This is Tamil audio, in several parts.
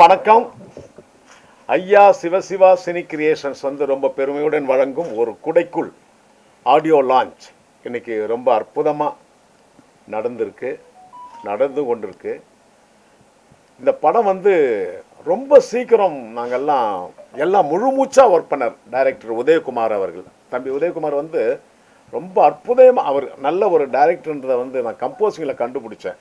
வணக்கம் ஐயா சிவசிவா சினி கிரியேஷன்ஸ் வந்து ரொம்ப பெருமையுடன் வழங்கும் ஒரு குடைக்குள் ஆடியோ லான்ச் இன்னைக்கு ரொம்ப அற்புதமாக நடந்திருக்கு நடந்து கொண்டிருக்கு இந்த படம் வந்து ரொம்ப சீக்கிரம் நாங்கெல்லாம் எல்லாம் முழுமூச்சாக ஒர்க் பண்ணார் டைரக்டர் உதயகுமார் அவர்கள் தம்பி உதயகுமார் வந்து ரொம்ப அற்புதமாக அவர் நல்ல ஒரு டைரக்டர்ன்றதை வந்து நான் கம்போசிங்கில் கண்டுபிடிச்சேன்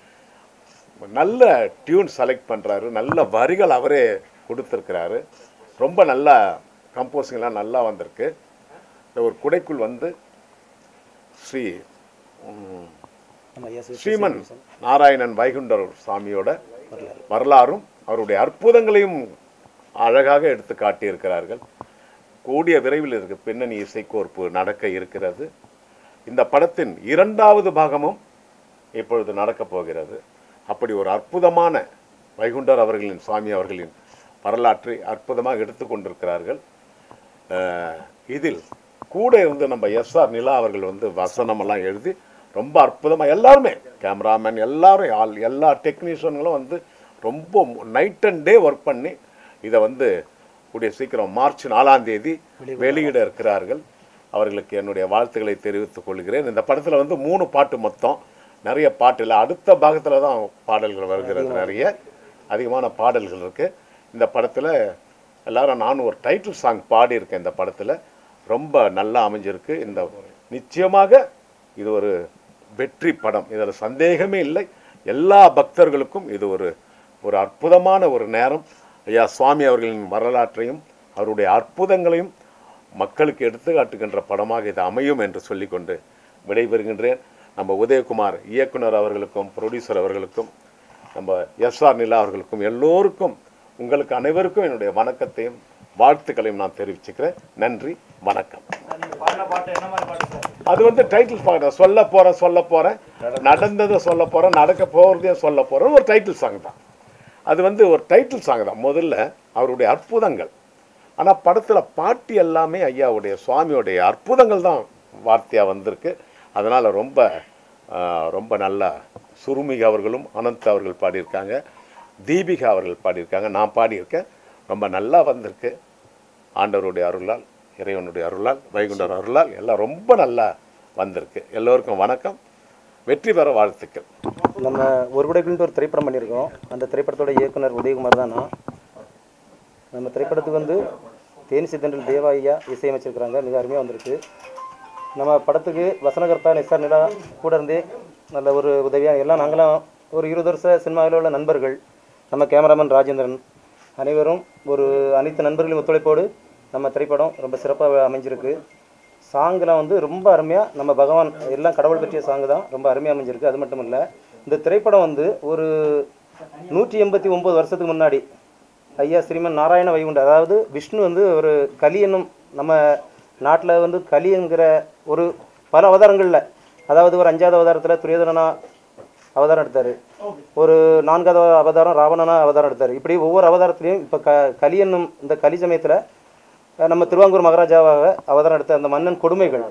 நல்ல டியூன் செலக்ட் பண்ணுறாரு நல்ல வரிகள் அவரே கொடுத்துருக்கிறாரு ரொம்ப நல்லா கம்போசிங்லாம் நல்லா வந்திருக்கு இந்த ஒரு குடைக்குள் வந்து ஸ்ரீ ம், நம்ம ஐயா சிவ- ஸ்ரீமன் நாராயணன் வைகுண்டர் சாமியோட வரலாறும் அவருடைய அற்புதங்களையும் அழகாக எடுத்து காட்டியிருக்கிறார்கள் கூடிய விரைவில் இருக்கு பின்னணி இசைக்கோர்ப்பு நடக்க இருக்கிறது இந்த படத்தின் இரண்டாவது பாகமும் இப்பொழுது நடக்கப் போகிறது அப்படி ஒரு அற்புதமான வைகுண்டர் அவர்களின் சுவாமி அவர்களின் வரலாற்றை அற்புதமாக எடுத்து கொண்டிருக்கிறார்கள் அஹ், இதில் கூட இருந்து நம்ம எஸ்ஆர் நிலா அவர்கள் வந்து வசனமெல்லாம் எழுதி ரொம்ப அற்புதமாக எல்லாருமே கேமராமேன் எல்லாரும் ஆல் எல்லா டெக்னீஷியன்களும் வந்து ரொம்ப நைட் அண்ட் டே ஒர்க் பண்ணி இதை வந்து கூடிய சீக்கிரம் மார்ச் நாலாம் தேதி வெளியிட இருக்கிறார்கள் அவர்களுக்கு என்னுடைய வாழ்த்துக்களை தெரிவித்துக் கொள்கிறேன் இந்த படத்தில் வந்து மூணு பாட்டு மொத்தம் நிறைய பாட்டு இல்லை அடுத்த பாகத்தில் தான் பாடல்கள் வருகிறது நிறைய அதிகமான பாடல்கள் இருக்கு இந்த படத்தில் எல்லாரும் நானும் ஒரு டைட்டில் சாங் பாடியிருக்கேன் இந்த படத்தில் ரொம்ப நல்லா அமைஞ்சிருக்கு இந்த நிச்சயமாக இது ஒரு வெற்றி படம் இதில் சந்தேகமே இல்லை எல்லா பக்தர்களுக்கும் இது ஒரு ஒரு அற்புதமான ஒரு நேரம் ஐயா சுவாமி அவர்களின் வரலாற்றையும் அவருடைய அற்புதங்களையும் மக்களுக்கு எடுத்துக்காட்டுகின்ற படமாக இது அமையும் என்று சொல்லிக்கொண்டு விடைபெறுகின்றேன் நம்ம உதயகுமார் இயக்குனர் அவர்களுக்கும் ப்ரொடியூசர் அவர்களுக்கும் நம்ம எஸ்ஆர் நிலா அவர்களுக்கும் எல்லோருக்கும் உங்களுக்கு அனைவருக்கும் என்னுடைய வணக்கத்தையும் வாழ்த்துக்களையும் நான் தெரிவிச்சுக்கிறேன் நன்றி வணக்கம் அது வந்து டைட்டில் பாட சொல்ல போறேன் சொல்ல போறேன் நடந்ததை சொல்ல போறேன் நடக்க போறதையும் சொல்ல போறேன் ஒரு டைட்டில் சாங் தான் அது வந்து ஒரு டைட்டில் சாங் தான் முதல்ல அவருடைய அற்புதங்கள் ஆனால் படத்தில் பாட்டு எல்லாமே ஐயாவுடைய சுவாமியோடைய அற்புதங்கள் தான் வார்த்தையாக வந்திருக்கு அதனால் ரொம்ப ஆஹ், ரொம்ப நல்லா சுருமிகா அவர்களும் அனந்த் அவர்கள் பாடியிருக்காங்க தீபிகா அவர்கள் பாடியிருக்காங்க நான் பாடியிருக்கேன் ரொம்ப நல்லா வந்திருக்கு ஆண்டவருடைய அருளால் இறைவனுடைய அருளால் வைகுண்டர் அருளால் எல்லாம் ரொம்ப நல்லா வந்திருக்கு எல்லோருக்கும் வணக்கம் வெற்றி பெற வாழ்த்துக்கள் நம்ம ஒரு குடைக்குள்ட்டு ஒரு திரைப்படம் பண்ணியிருக்கோம் அந்த திரைப்படத்தோட இயக்குனர் உதயகுமார் தான் நான் நம்ம திரைப்படத்துக்கு வந்து தேனி சித்தண்டல் தேவா ஐயா இசையமைச்சிருக்கிறாங்க மிக அருமையாக வந்திருக்கு நம்ம படத்துக்கு வசனகர்த்தா நிசார் நிலா கூட இருந்தே நல்ல ஒரு உதவியாக எல்லாம் நாங்களாம் ஒரு இருபது வருஷ சினிமாவில் உள்ள நண்பர்கள் நம்ம கேமராமேன் ராஜேந்திரன் அனைவரும் ஒரு அனைத்து நண்பர்களின் ஒத்துழைப்போடு நம்ம திரைப்படம் ரொம்ப சிறப்பாக அமைஞ்சிருக்கு சாங்கெலாம் வந்து ரொம்ப அருமையாக நம்ம பகவான் எல்லாம் கடவுள் பற்றிய சாங்கு தான் ரொம்ப அருமையாக அமைஞ்சிருக்கு அது மட்டும் இல்லை இந்த திரைப்படம் வந்து ஒரு நூற்றி எண்பத்தி ஒம்பது வருஷத்துக்கு முன்னாடி ஐயா ஸ்ரீமன் நாராயண வைகுண்ட அதாவது விஷ்ணு வந்து ஒரு கலி என்னும் நம்ம நாட்டில் வந்து கலி என்கிற ஒரு பல அவதாரங்களில் அதாவது ஒரு அஞ்சாவது அவதாரத்தில் துரியோதனா அவதாரம் எடுத்தார் ஒரு நான்காவது அவதாரம் ராவணனா அவதாரம் எடுத்தார் இப்படி ஒவ்வொரு அவதாரத்துலேயும் இப்போ க கலி என்னும் இந்த கலி சமயத்தில் நம்ம திருவாங்கூர் மகாராஜாவாக அவதாரம் எடுத்த அந்த மன்னன் கொடுமைகள்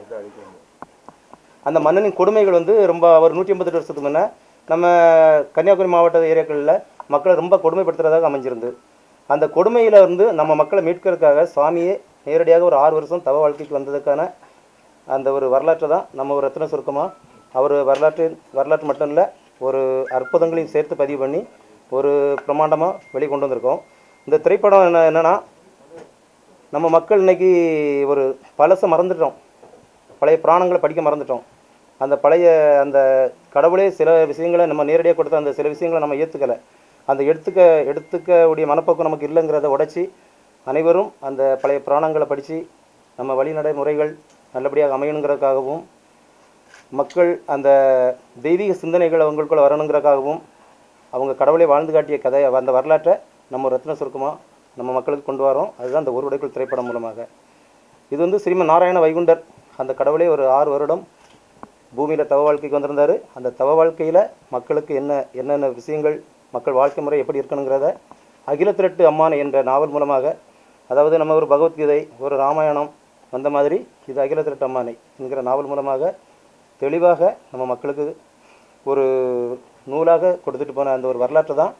அந்த மன்னனின் கொடுமைகள் வந்து ரொம்ப ஒரு நூற்றி எண்பத்தெட்டு வருஷத்துக்கு முன்னே நம்ம கன்னியாகுமரி மாவட்ட ஏரியாக்களில் மக்களை ரொம்ப கொடுமைப்படுத்துறதாக அமைஞ்சிருந்து அந்த கொடுமையில இருந்து நம்ம மக்களை மீட்கிறதுக்காக சுவாமியே நேரடியாக ஒரு ஆறு வருஷம் தவ வாழ்க்கைக்கு வந்ததுக்கான அந்த ஒரு வரலாற்றை தான் நம்ம ஒரு ரத்ன சுருக்கமாக அவர் வரலாற்று வரலாற்று மட்டும் இல்லை ஒரு அற்புதங்களையும் சேர்த்து பதிவு பண்ணி ஒரு பிரமாண்டமாக வெளியே கொண்டு வந்திருக்கோம் இந்த திரைப்படம் என்ன என்னன்னா நம்ம மக்கள் இன்னைக்கு ஒரு பழசை மறந்துட்டோம் பழைய புராணங்களை படிக்க மறந்துட்டோம் அந்த பழைய அந்த கடவுளே சில விஷயங்களை நம்ம நேரடியாக கொடுத்த அந்த சில விஷயங்களை நம்ம ஏற்றுக்கலை அந்த எடுத்துக்க எடுத்துக்கக்கூடிய மனப்போக்கம் நமக்கு இல்லைங்கிறத உடைச்சி அனைவரும் அந்த பழைய புராணங்களை படித்து நம்ம வழிநடை முறைகள் நல்லபடியாக அமையணுங்கிறதுக்காகவும் மக்கள் அந்த தெய்வீக சிந்தனைகள் அவங்களுக்குள்ள வரணுங்கிறதுக்காகவும் அவங்க கடவுளை வாழ்ந்து காட்டிய கதை அந்த வரலாற்றை நம்ம ரத்ன சுருக்கமாக நம்ம மக்களுக்கு கொண்டு வரோம் அதுதான் இந்த ஒரு உடைக்குள் திரைப்படம் மூலமாக இது வந்து ஸ்ரீமன் நாராயண வைகுண்டர் அந்த கடவுளே ஒரு ஆறு வருடம் பூமியில் தவ வாழ்க்கைக்கு வந்திருந்தார் அந்த தவ வாழ்க்கையில் மக்களுக்கு என்ன என்னென்ன விஷயங்கள் மக்கள் வாழ்க்கை முறை எப்படி இருக்கணுங்கிறத அகில திரட்டு அம்மான் என்ற நாவல் மூலமாக அதாவது நம்ம ஒரு பகவத்கீதை ஒரு ராமாயணம் அந்த மாதிரி இது அகில திரட்டு அம்மானை என்கிற நாவல் மூலமாக தெளிவாக நம்ம மக்களுக்கு ஒரு நூலாக கொடுத்துட்டு போன அந்த ஒரு வரலாற்றை தான்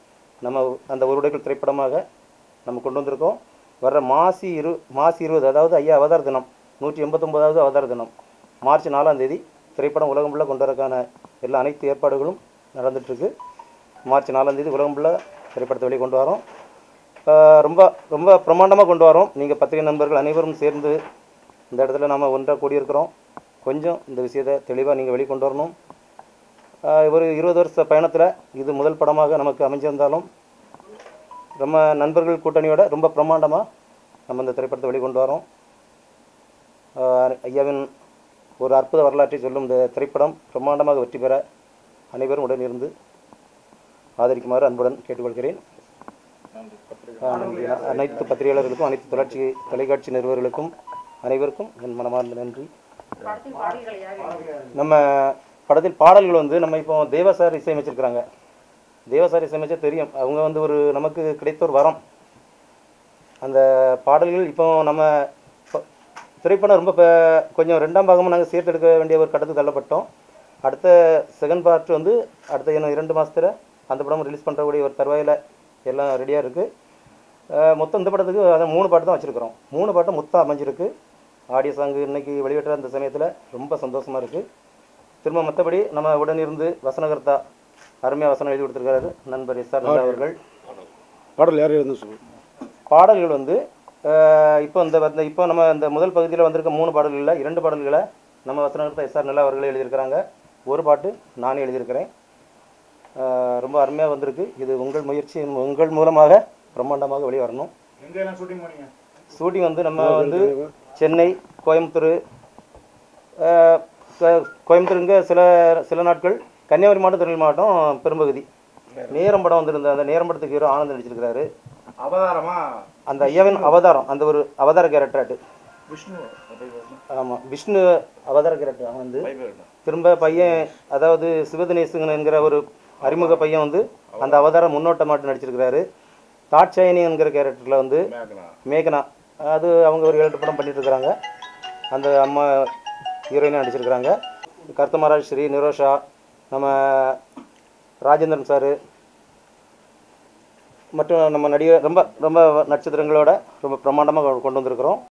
நம்ம அந்த ஒரு உடைகள் திரைப்படமாக நம்ம கொண்டு வந்திருக்கோம் வர்ற மாசி இரு மாசி இருபது அதாவது ஐயா அவதார தினம் நூற்றி எண்பத்தொம்போதாவது அவதார தினம் மார்ச் நாலாம் தேதி திரைப்படம் உலகம் ஃபுல்லாக கொண்டு வரக்கான எல்லா அனைத்து ஏற்பாடுகளும் நடந்துட்டுருக்கு மார்ச் நாலாம் தேதி உலகம் ஃபுல்லாக திரைப்படத்தை வெளியே கொண்டு வரோம் ஆஹ் ரொம்ப ரொம்ப பிரமாண்டமாக கொண்டு வரோம் நீங்கள் பத்திரிகை நண்பர்கள் அனைவரும் சேர்ந்து இந்த இடத்துல நாம் ஒன்றாக கூடியிருக்கிறோம் கொஞ்சம் இந்த விஷயத்தை தெளிவாக நீங்கள் வெளிக்கொண்டு வரணும் ஆஹ் ஒரு இருபது வருஷ பயணத்தில் இது முதல் படமாக நமக்கு அமைஞ்சிருந்தாலும் நம்ம நண்பர்கள் கூட்டணியோட ரொம்ப பிரமாண்டமாக நம்ம இந்த திரைப்படத்தை வெளிக்கொண்டு வரோம் ஆஹ் ஐயாவின் ஒரு அற்புத வரலாற்றை சொல்லும் இந்த திரைப்படம் பிரம்மாண்டமாக வெற்றி பெற அனைவரும் உடன் இருந்து ஆதரிக்குமாறு அன்புடன் கேட்டுக்கொள்கிறேன் ஆஹ் நன்றி. அனைத்து பத்திரிகையாளர்களுக்கும் அனைத்து தொலைக்காட்சி தொலைக்காட்சி நிறுவனர்களுக்கும் அனைவருக்கும் என் மனமார்ந்த நன்றி நம்ம படத்தில் பாடல்கள் வந்து நம்ம இப்போ தேவா சார் இசையமைச்சிருக்கிறாங்க தேவா சார் இசையமைச்சா தெரியும் அவங்க வந்து ஒரு நமக்கு கிடைத்த ஒரு வரம் அந்த பாடல்கள் இப்போ நம்ம ப- திரைப்படம் ரொம்ப ப- கொஞ்சம் ரெண்டாம் பாகமாக நாங்கள் சேர்த்தெடுக்க வேண்டிய ஒரு கட்டத்துக்கு தள்ளப்பட்டோம் அடுத்த செகண்ட் பார்ட் வந்து அடுத்த இன்னும் இரண்டு மாதத்தில் அந்த படம் ரிலீஸ் பண்ணுறக்கூடிய ஒரு தருவாயில் எல்லாம் ரெடியாக இருக்குது மொத்தம் இந்த படத்துக்கு அதான் மூணு பாட்டு தான் வச்சுருக்கிறோம் மூணு பாட்டும் மொத்தம் அமைஞ்சிருக்கு ஆடியோ சாங்கு இன்னைக்கு வெளியிட்ட அந்த சமயத்தில் ரொம்ப சந்தோஷமாக இருக்குது திரும்ப மற்றபடி நம்ம உடன் இருந்து வசனகர்த்தா அருமையாக வசனம் எழுதி கொடுத்துருக்காரு நண்பர் எஸ் ஆர் நந்தா அவர்கள் பாடல் யார் எழுதுன்னு சொல்லுங்கள் பாடல்கள் வந்து அஹ், இப்போ இந்த இந்த இப்போ நம்ம இந்த முதல் பகுதியில் வந்திருக்க மூணு பாடல்களில் இரண்டு பாடல்களை நம்ம வசனகர்த்தா எஸ் ஆர் நல்லா அவர்களே எழுதியிருக்கிறாங்க ஒரு பாட்டு நானே எழுதியிருக்கிறேன் அஹ், ரொம்ப அருமையாக வந்திருக்கு இது உங்கள் முயற்சி உங்கள் மூலமாக பிரம்மாண்டமாக வெளியே வரணும் ஷூட்டிங் வந்து நம்ம வந்து சென்னை கோயம்புத்தூர் அஹ், கோ- கோயம்புத்தூருங்க சில சில நாட்கள் கன்னியாகுமரி மாவட்டம் திருநெல்வேலி மாவட்டம் பெரும்பகுதி நேரம் படம் வந்திருந்த அந்த நேரம் படத்துக்கு ஹீரோ ஆனந்த் நடிச்சிருக்கிறாரு அவதாரமா அந்த ஐயாவின் அவதாரம் அந்த ஒரு அவதார கேரக்டராட்டு விஷ்ணு ஆமாம் விஷ்ணு அவதார கேரக்டர் அவன் வந்து திரும்ப பையன் அதாவது சிவதினேசுங்கன் என்கிற ஒரு அறிமுக பையன் வந்து அந்த அவதாரம் முன்னோட்டமாட்டு நடிச்சிருக்கிறாரு தாட்சாயணி என்கிற கேரக்டரில் வந்து மேகனா அது அவங்க ஒரு ஏழு படம் பண்ணிட்டு இருக்கிறாங்க அந்த அம்மா ஹீரோயினாக நடிச்சிருக்கிறாங்க கர்த்தமராஜ் ஸ்ரீ நிரோஷா நம்ம ராஜேந்திரன் சாரு மற்றும் நம்ம நடிகர் ரொம்ப ரொம்ப நட்சத்திரங்களோட ரொம்ப பிரமாண்டமாக கொண்டு வந்திருக்கிறோம்